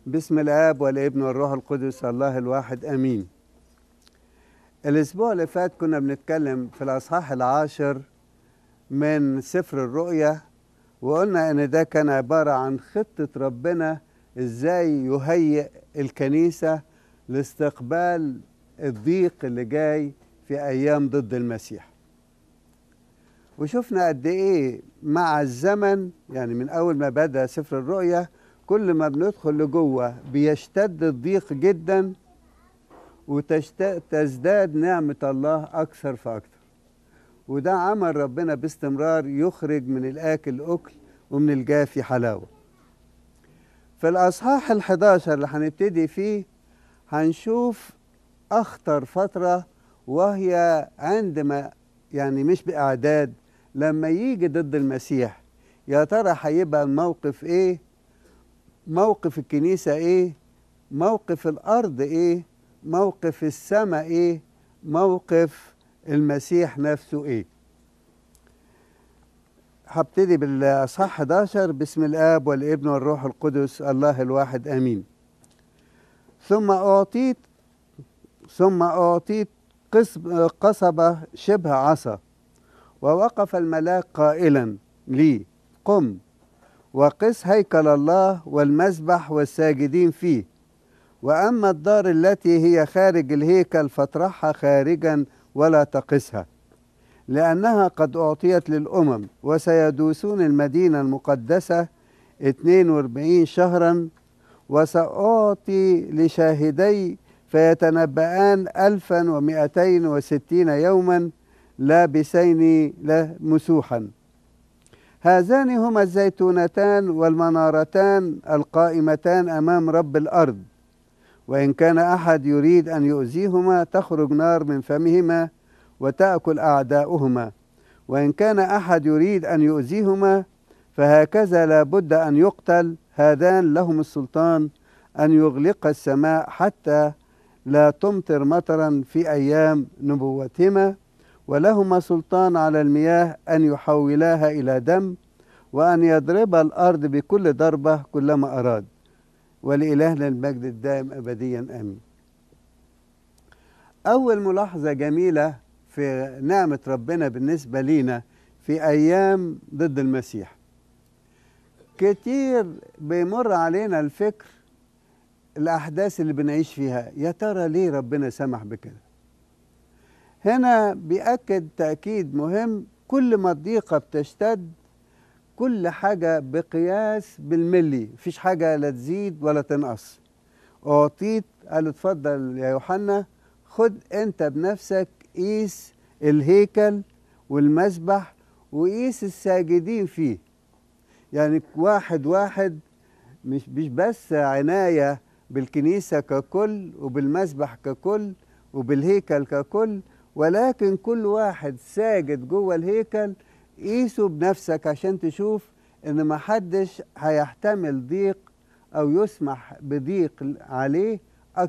بسم الاب والابن والروح القدس الله الواحد امين الاسبوع اللي فات كنا بنتكلم في الاصحاح العاشر من سفر الرؤيا وقلنا ان ده كان عباره عن خطه ربنا ازاي يهيئ الكنيسه لاستقبال الضيق اللي جاي في ايام ضد المسيح وشفنا قد ايه مع الزمن يعني من اول ما بدا سفر الرؤيا كل ما بندخل لجوه بيشتد الضيق جدا وتزداد نعمة الله أكثر فأكثر وده عمل ربنا باستمرار يخرج من الآكل أكل ومن الجافي حلاوة في الأصحاح الحداشر اللي هنبتدي فيه هنشوف أخطر فترة وهي عندما يعني مش بإعداد لما يجي ضد المسيح يا ترى هيبقى الموقف إيه موقف الكنيسة إيه موقف الأرض إيه موقف السماء إيه موقف المسيح نفسه إيه هبتدي بالأصحاح 11 بسم الآب والابن والروح القدس الله الواحد آمين ثم أعطيت ثم أعطيت قصبة شبه عصا ووقف الملاك قائلا لي قم وقس هيكل الله والمسبح والساجدين فيه وأما الدار التي هي خارج الهيكل فاطرحها خارجا ولا تقسها لأنها قد أعطيت للأمم وسيدوسون المدينة المقدسة 42 شهرا وسأعطي لشاهدي فيتنبأان ألفا ومائتين وستين يوما لابسين له مسوحا هذان هما الزيتونتان والمنارتان القائمتان امام رب الارض وان كان احد يريد ان يؤذيهما تخرج نار من فمهما وتاكل اعداؤهما وان كان احد يريد ان يؤذيهما فهكذا لا بد ان يقتل هذان لهم السلطان ان يغلق السماء حتى لا تمطر مطرا في ايام نبوتهما ولهما سلطان على المياه أن يحولاها إلى دم وأن يضرب الأرض بكل ضربة كلما أراد ولإلهنا المجد الدائم أبديا آمين أول ملاحظة جميلة في نعمة ربنا بالنسبة لينا في أيام ضد المسيح كتير بيمر علينا الفكر الأحداث اللي بنعيش فيها يا ترى ليه ربنا سمح بكده هنا بيأكد تأكيد مهم كل ما الضيقة بتشتد كل حاجة بقياس بالملي مفيش حاجة لا تزيد ولا تنقص أعطيت قال اتفضل يا يوحنا خد أنت بنفسك قيس الهيكل والمسبح وقيس الساجدين فيه يعني واحد واحد مش مش بس عناية بالكنيسة ككل وبالمسبح ككل وبالهيكل ككل ولكن كل واحد ساجد جوه الهيكل قيسه بنفسك عشان تشوف ان ما حدش هيحتمل ضيق او يسمح بضيق عليه